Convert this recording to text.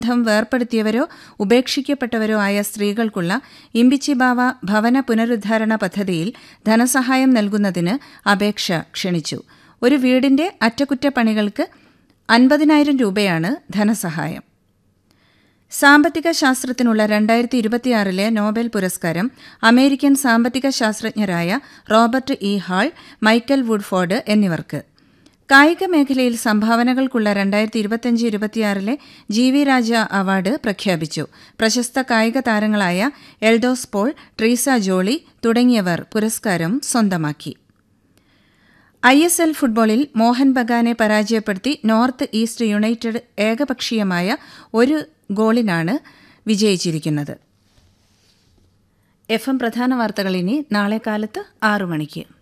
ബന്ധം വേർപ്പെടുത്തിയവരോ ഉപേക്ഷിക്കപ്പെട്ടവരോ ആയ സ്ത്രീകൾക്കുള്ള ഇമ്പിച്ചിബാവ ഭവന പുനരുദ്ധാരണ പദ്ധതിയിൽ ധനസഹായം നൽകുന്നതിന് അപേക്ഷ ക്ഷണിച്ചു ഒരു വീടിന്റെ അറ്റകുറ്റപ്പണികൾക്ക് അൻപതിനായിരം രൂപയാണ് ധനസഹായം സാമ്പത്തിക ശാസ്ത്രത്തിനുള്ള രണ്ടായിരത്തി ഇരുപത്തിയാറിലെ നോബൽ പുരസ്കാരം അമേരിക്കൻ സാമ്പത്തിക ശാസ്ത്രജ്ഞരായ Robert E Hall Michael Woodford എന്നിവർക്ക് കായിക മേഖലയിൽ സംഭാവനകൾക്കുള്ള രണ്ടായിരത്തി ഇരുപത്തിയഞ്ച് ഇരുപത്തിയാറിലെ ജി വി രാജ അവാർഡ് പ്രഖ്യാപിച്ചു പ്രശസ്ത കായിക താരങ്ങളായ എൽഡോസ് പോൾ ട്രീസ ജോളി തുടങ്ങിയവർ പുരസ്കാരം സ്വന്തമാക്കി ഐ എസ് എൽ ഫുട്ബോളിൽ മോഹൻ ബഗാനെ പരാജയപ്പെടുത്തി നോർത്ത് ഈസ്റ്റ് യുണൈറ്റഡ് ഏകപക്ഷീയമായ ഒരു ഗോളിനാണ് വിജയിച്ചിരിക്കുന്നത് എഫ് എം പ്രധാന വാർത്തകൾ ഇനി നാളെ കാലത്ത് ആറു മണിക്ക്